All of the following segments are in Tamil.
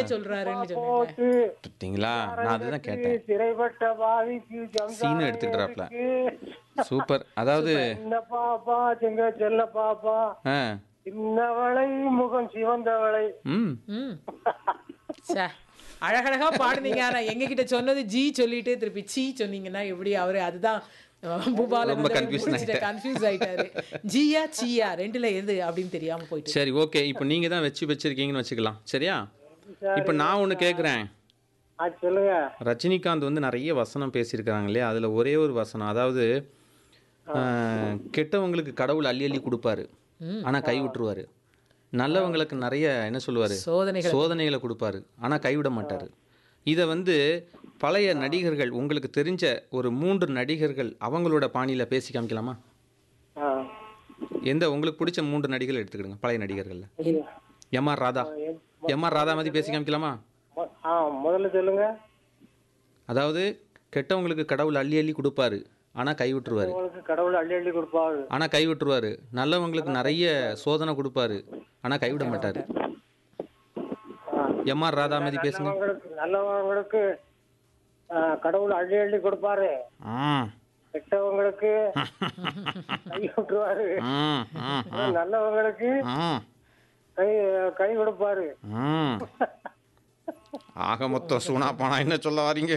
சொல்றாருன்னு சொன்னேன் போட்டு பார்த்தீங்களா நான் அதுதான் கேட்டேன் சிறைப்பட்ட பாவிக்கு சீனு எடுத்துக்கிட்டாப்ல. சூப்பர் அதாவது சின்ன பாப்பா செங்க செல்ல பாப்பா ஆ சின்னவளை முகம் சிவந்தவளை ம் ம் சே அழகழகா பாடுனீங்க ஆனா எங்க கிட்ட சொன்னது ஜி சொல்லிட்டு திருப்பி சி சொன்னீங்கன்னா எப்படி அவரு அதுதான் அஹ், பூபாலன் ரொம்ப confusion ஆயிட்டேன். கன்ஃபியூஸ் ஆயிட்டாரு ஜியா சியா ரெண்டுல எது அப்படின்னு தெரியாம போயிட்டு சரி ஓகே இப்போ நீங்க தான் வச்சு வச்சிருக்கீங்கன்னு வச்சுக்கலாம் சரியா இப்போ நான் ஒன்று கேட்குறேன் ஆ சொல்லுங்க ரஜினிகாந்த் வந்து நிறைய வசனம் பேசியிருக்கிறாங்க இல்லையா அதில் ஒரே ஒரு வசனம் அதாவது ஆஹ், கெட்டவங்களுக்கு கடவுள் அள்ளி அள்ளி கொடுப்பாரு ஆனால் கை விட்டுருவாரு நல்லவங்களுக்கு நிறைய என்ன சொல்லுவார் சோதனைகள் சோதனைகளை கொடுப்பாரு ஆனால் கைவிட மாட்டார் இதை வந்து பழைய நடிகர்கள் உங்களுக்கு தெரிஞ்ச ஒரு மூன்று நடிகர்கள் அவங்களோட பாணியில் பேசி காமிக்கலாமா ஆ எந்த உங்களுக்கு பிடிச்ச மூன்று நடிகர்கள் எடுத்துக்கிடுங்க பழைய நடிகர்களில் சரிங்க. M R Radha M R Radha மாதிரி பேசி காமிக்கலாமா மொ- ஆ முதல்ல சொல்லுங்க அதாவது கெட்டவங்களுக்கு கடவுள் அள்ளி அள்ளி கொடுப்பாரு ஆனால் கை விட்டுருவாரு உங்களுக்கு கடவுள் அள்ளி அள்ளி கொடுப்பாரு ஆனால் கை விட்டுருவாரு நல்லவங்களுக்கு நிறைய சோதனை கொடுப்பாரு ஆனால் கைவிட மாட்டார் ஆ. எம் ஆர் ராதா மாதிரி பேசுங்க நல்லவங்களுக்கு நல்லவங்களுக்கு ஆ, கடவுள் அள்ளி அள்ளி கொடுப்பாரு ஆ கெட்டவங்களுக்கு கை விட்டுருவாரு ம், ம், ஆனா நல்லவங்களுக்கு ம், கை கை கொடுப்பாரு ம். ஆக மொத்தம் சூனா பானா என்ன சொல்ல வரீங்க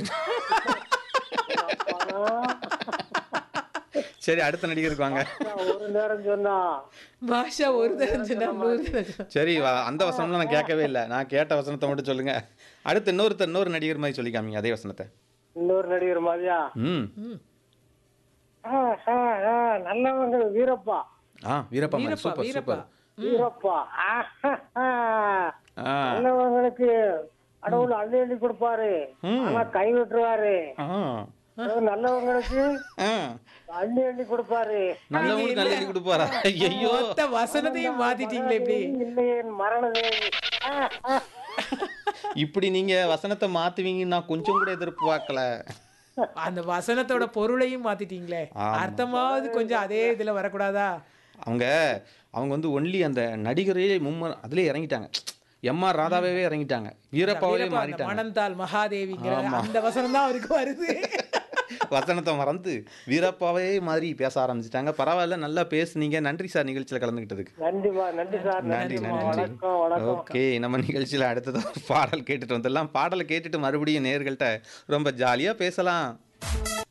சரி அடுத்த நடிகருக்கு வாங்க ஒரு நேரம் சொன்னா பாஷா ஒரு தரம் சொன்னா நூறு தரம் சொன்னா. சரி வா- அந்த வசனம்லாம் நான் கேட்கவே இல்லை நான் கேட்ட வசனத்தை மட்டும் சொல்லுங்க அடுத்து இன்னொருத்தர் இன்னொரு நடிகர் மாதிரி சொல்லி காமிங்க அதே வசனத்தை இன்னொரு நடிகர் மாதிரியா ம் ம். ஆ, ஆ, ஆ, நல்லவங்க வீரப்பா ஆ வீரப்பா மாதிரி வீரப்பா சூப்பர் வீரப்பா சூப்பர் வீரப்பா ஆ, ஆ. ஆ நல்லவங்களுக்கு கடவுள் அள்ளி அள்ளி கொடுப்பாரு ஆனா கை விட்டுருவாரு ஆ அதாவது நல்லவங்களுக்கு ஆ அள்ளி அள்ளி கொடுப்பாரு நல்லவங்களுக்கு நல்ல எழுதி கொடுப்பாரா ஐயோ மொத்த வசனத்தையும் மாத்திட்டீங்களே இப்படி இல்லையே மரண தேவி ஆ, ஆ. இப்படி நீங்க வசனத்தை மாத்துவீங்கன்னு நான் கொஞ்சம் கூட எதிர்பார்க்கல அந்த வசனத்தோட பொருளையும் மாத்திட்டீங்களே அர்த்தமாவது கொஞ்சம் அதே இதுல வரக்கூடாதா அவங்க அவங்க வந்து ஒன்லி அந்த நடிகரே மும்ம அதுலயே இறங்கிட்டாங்க எம்ஆர் ராதாவே இறங்கிட்டாங்க வீரப்பாவே வீரப்பா, அந்த மாறிட்டாங்க மணந்தால் மகாதேவிங்கிற அந்த வசனம் தான் அவருக்கு வருது வசனத்தை மறந்து வீரப்பாவே மாதிரி பேச ஆரம்பிச்சிட்டாங்க பரவாயில்ல நல்லா பேசுனீங்க நன்றி சார் நிகழ்ச்சியில் கலந்துக்கிட்டதுக்கு நன்றிமா நன்றி சார் நன்றி நன்றிமா நன்றி வணக்கம் வணக்கம் ஓகே நம்ம நிகழ்ச்சியில் அடுத்தது ஒரு பாடல் கேட்டுட்டு வந்துடலாம் பாடலை கேட்டுட்டு மறுபடியும் நேர்கள்ட்ட ரொம்ப ஜாலியாக பேசலாம்